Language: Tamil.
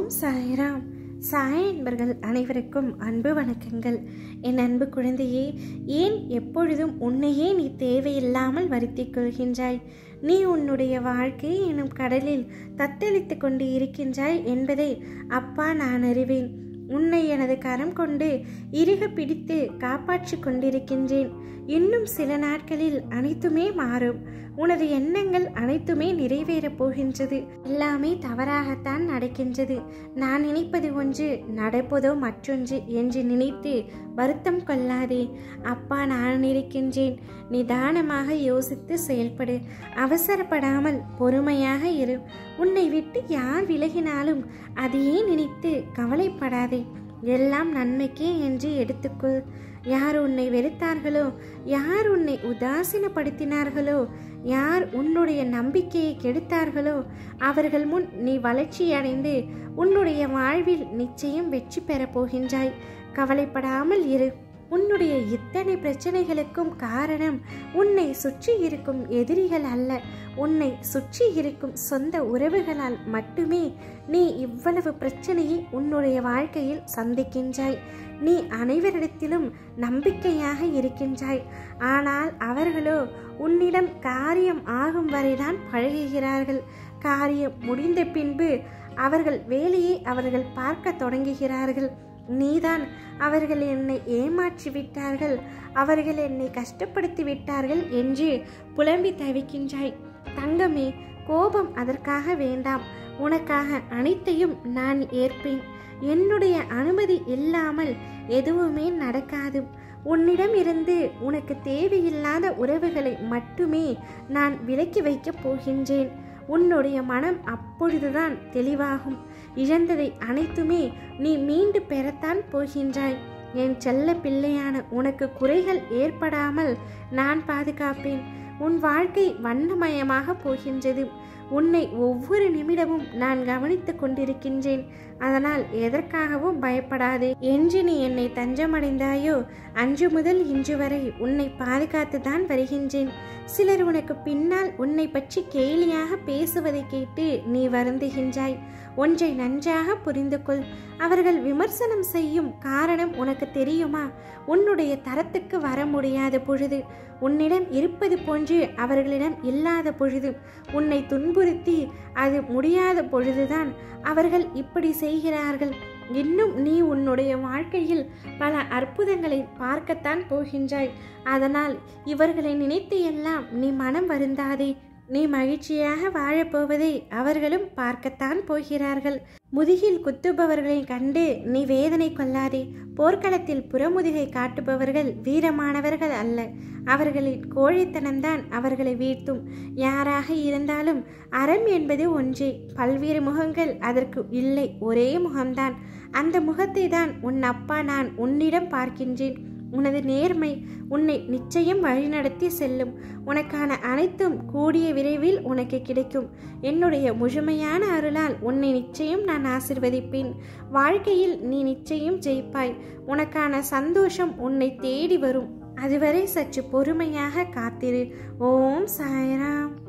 ஓம் சாய்ராம் சாய் என்பர்கள் அனைவருக்கும் அன்பு வணக்கங்கள் என் அன்பு குழந்தையே ஏன் எப்பொழுதும் உன்னையே நீ தேவையில்லாமல் வருத்திக் கொள்கின்றாய் நீ உன்னுடைய வாழ்க்கை எனும் கடலில் தத்தளித்து கொண்டு இருக்கின்றாய் என்பதை அப்பா நான் அறிவேன் உன்னை எனது கரம் கொண்டு இறுக பிடித்து காப்பாற்றிக் கொண்டிருக்கின்றேன் இன்னும் சில நாட்களில் அனைத்துமே மாறும் உனது எண்ணங்கள் அனைத்துமே நிறைவேறப் போகின்றது எல்லாமே தவறாகத்தான் நடக்கின்றது நான் நினைப்பது ஒன்று நடப்பதோ மற்றொன்று என்று நினைத்து வருத்தம் கொள்ளாதே அப்பா நான் இருக்கின்றேன் நிதானமாக யோசித்து செயல்படு அவசரப்படாமல் பொறுமையாக இரு உன்னை விட்டு யார் விலகினாலும் அதையே நினைத்து கவலைப்படாதே எல்லாம் நன்மைக்கே என்று எடுத்துக்கொள் யார் உன்னை வெறுத்தார்களோ யார் உன்னை உதாசீனப்படுத்தினார்களோ யார் உன்னுடைய நம்பிக்கையை கெடுத்தார்களோ அவர்கள் முன் நீ வளர்ச்சியடைந்து உன்னுடைய வாழ்வில் நிச்சயம் வெற்றி பெறப் போகின்றாய் கவலைப்படாமல் இரு உன்னுடைய இத்தனை பிரச்சனைகளுக்கும் காரணம் உன்னை சுற்றி இருக்கும் எதிரிகள் அல்ல உன்னை சுற்றி இருக்கும் சொந்த உறவுகளால் மட்டுமே நீ இவ்வளவு பிரச்சனையை உன்னுடைய வாழ்க்கையில் சந்திக்கின்றாய் நீ அனைவரிடத்திலும் நம்பிக்கையாக இருக்கின்றாய் ஆனால் அவர்களோ உன்னிடம் காரியம் ஆகும் வரைதான் பழகுகிறார்கள் காரியம் முடிந்த பின்பு அவர்கள் வேலையை அவர்கள் பார்க்க தொடங்குகிறார்கள் நீதான் அவர்கள் என்னை ஏமாற்றி விட்டார்கள் அவர்கள் என்னை கஷ்டப்படுத்தி விட்டார்கள் என்று புலம்பி தவிக்கின்றாய் தங்கமே கோபம் அதற்காக வேண்டாம் உனக்காக அனைத்தையும் நான் ஏற்பேன் என்னுடைய அனுமதி இல்லாமல் எதுவுமே நடக்காது உன்னிடம் இருந்து உனக்கு தேவையில்லாத உறவுகளை மட்டுமே நான் விலக்கி வைக்கப் போகின்றேன் உன்னுடைய மனம் அப்பொழுதுதான் தெளிவாகும் இழந்ததை அனைத்துமே நீ மீண்டு பெறத்தான் போகின்றாய் என் செல்ல பிள்ளையான உனக்கு குறைகள் ஏற்படாமல் நான் பாதுகாப்பேன் உன் வாழ்க்கை வண்ணமயமாக போகின்றது உன்னை ஒவ்வொரு நிமிடமும் நான் கவனித்துக் கொண்டிருக்கின்றேன் அதனால் எதற்காகவும் பயப்படாதே என்று நீ என்னை தஞ்சமடைந்தாயோ அன்று முதல் இன்று வரை உன்னை பாதுகாத்து தான் வருகின்றேன் சிலர் உனக்கு பின்னால் உன்னை பற்றி கேலியாக பேசுவதை கேட்டு நீ வருந்துகின்றாய் ஒன்றை நன்றாக புரிந்து கொள் அவர்கள் விமர்சனம் செய்யும் காரணம் உனக்கு தெரியுமா உன்னுடைய தரத்துக்கு வர முடியாத பொழுது உன்னிடம் இருப்பது போன்று அவர்களிடம் இல்லாத பொழுது உன்னை துன்புறுத்தி அது முடியாத பொழுதுதான் அவர்கள் இப்படி செய்கிறார்கள் இன்னும் நீ உன்னுடைய வாழ்க்கையில் பல அற்புதங்களை பார்க்கத்தான் போகின்றாய் அதனால் இவர்களை நினைத்து எல்லாம் நீ மனம் வருந்தாதே நீ மகிழ்ச்சியாக வாழப்போவதை அவர்களும் பார்க்கத்தான் போகிறார்கள் முதுகில் குத்துபவர்களை கண்டு நீ வேதனை கொள்ளாதே போர்க்களத்தில் புறமுதுகை காட்டுபவர்கள் வீரமானவர்கள் அல்ல அவர்களின் கோழைத்தனம்தான் அவர்களை வீழ்த்தும் யாராக இருந்தாலும் அறம் என்பது ஒன்றே பல்வேறு முகங்கள் அதற்கு இல்லை ஒரே முகம்தான் அந்த முகத்தை தான் உன் அப்பா நான் உன்னிடம் பார்க்கின்றேன் உனது நேர்மை உன்னை நிச்சயம் வழிநடத்தி செல்லும் உனக்கான அனைத்தும் கூடிய விரைவில் உனக்கு கிடைக்கும் என்னுடைய முழுமையான அருளால் உன்னை நிச்சயம் நான் ஆசிர்வதிப்பேன் வாழ்க்கையில் நீ நிச்சயம் ஜெயிப்பாய் உனக்கான சந்தோஷம் உன்னை தேடி வரும் அதுவரை சற்று பொறுமையாக காத்திரு ஓம் சாய்ராம்